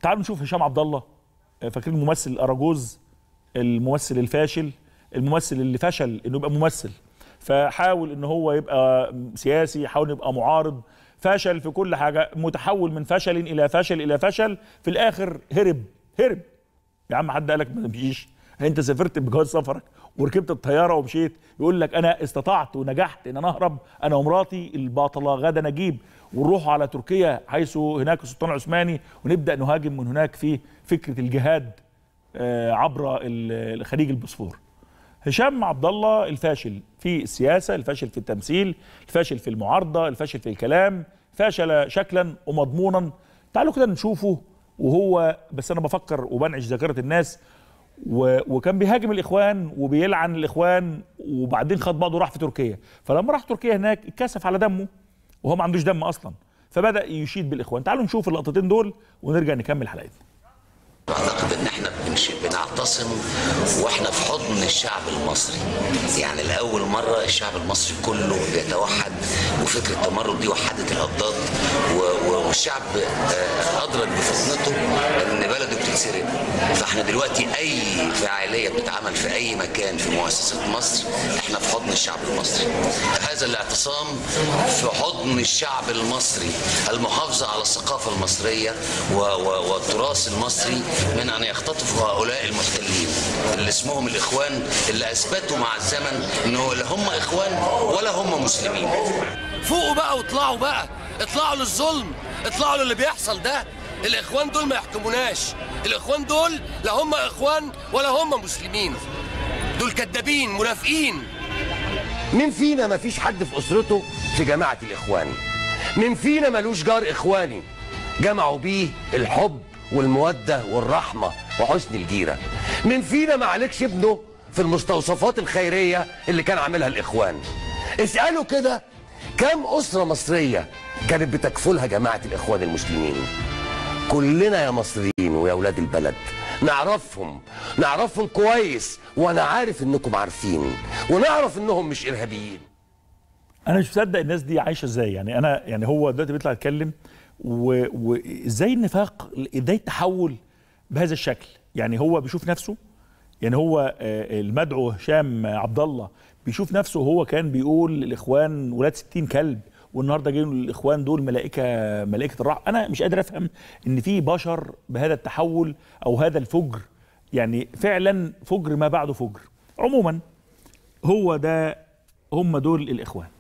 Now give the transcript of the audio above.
تعالوا نشوف هشام عبد الله آه، فاكرين الممثل اراجوز الممثل الفاشل الممثل اللي فشل انه يبقى ممثل فحاول ان هو يبقى سياسي حاول يبقى معارض فشل في كل حاجه متحول من فشل الى فشل الى فشل في الاخر هرب هرب يا عم حد قالك ما تمشيش انت سافرت بجواز سفرك وركبت الطياره ومشيت يقول لك انا استطعت ونجحت ان انا اهرب انا ومراتي الباطله غدا نجيب ونروح على تركيا حيث هناك السلطان العثماني ونبدا نهاجم من هناك في فكره الجهاد آه، عبر ال- الخليج البوسفور هشام عبد الله الفاشل في السياسه الفاشل في التمثيل الفاشل في المعارضه الفاشل في الكلام فاشل شكلا ومضمونا تعالوا كده نشوفه وهو بس انا بفكر وبنعش ذاكره الناس و... وكان بيهاجم الاخوان وبيلعن الاخوان وبعدين خد بعضه راح في تركيا فلما راح تركيا هناك اتكسف على دمه وهو ما عندوش دم اصلا فبدا يشيد بالاخوان تعالوا نشوف اللقطتين دول ونرجع نكمل حلقتنا اعتقد ان احنا بنش... بنعتصم واحنا في حضن الشعب المصري يعني لاول مره الشعب المصري كله بيتوحد وفكره التمرد دي وحدت الاضداد و... و... والشعب آه، ادرك بفطنته ان بلده بتتسرق فاحنا دلوقتي اي فعاليه بتتعمل في اي مكان في مؤسسات مصر احنا في حضن الشعب المصري هذا الاعتصام في حضن الشعب المصري المحافظه على الثقافه المصريه و... و... والتراث المصري من ان يختطفوا هؤلاء المحتلين اللي اسمهم الاخوان اللي اثبتوا مع الزمن انه لا هم اخوان ولا هم مسلمين فوقوا بقى واطلعوا بقى اطلعوا للظلم اطلعوا للي بيحصل ده الاخوان دول ما يحكموناش الاخوان دول لا هم اخوان ولا هم مسلمين دول كذابين منافقين مين فينا ما فيش حد في أسرته في جماعة الإخوان مين فينا ملوش جار إخواني جمعوا بيه الحب والمودة والرحمة وحسن الجيرة مين فينا ما عليكش ابنه في المستوصفات الخيرية اللي كان عاملها الإخوان اسألوا كده كم أسرة مصرية كانت بتكفلها جماعة الإخوان المسلمين كلنا يا مصريين ويا ولاد البلد نعرفهم نعرفهم كويس وانا عارف انكم عارفين ونعرف انهم مش ارهابيين انا مش مصدق الناس دي عايشه ازاي يعني انا يعني هو دلوقتي بيطلع يتكلم و- وازاي النفاق ازاي التحول بهذا الشكل يعني هو بيشوف نفسه يعني هو آه، المدعو هشام عبد الله بيشوف نفسه وهو كان بيقول الاخوان ولاد 60 كلب والنهارده جايين الاخوان دول ملائكه ملائكه الرحمه انا مش قادر افهم ان في بشر بهذا التحول او هذا الفجر يعني فعلا فجر ما بعده فجر عموما هو ده هم دول الاخوان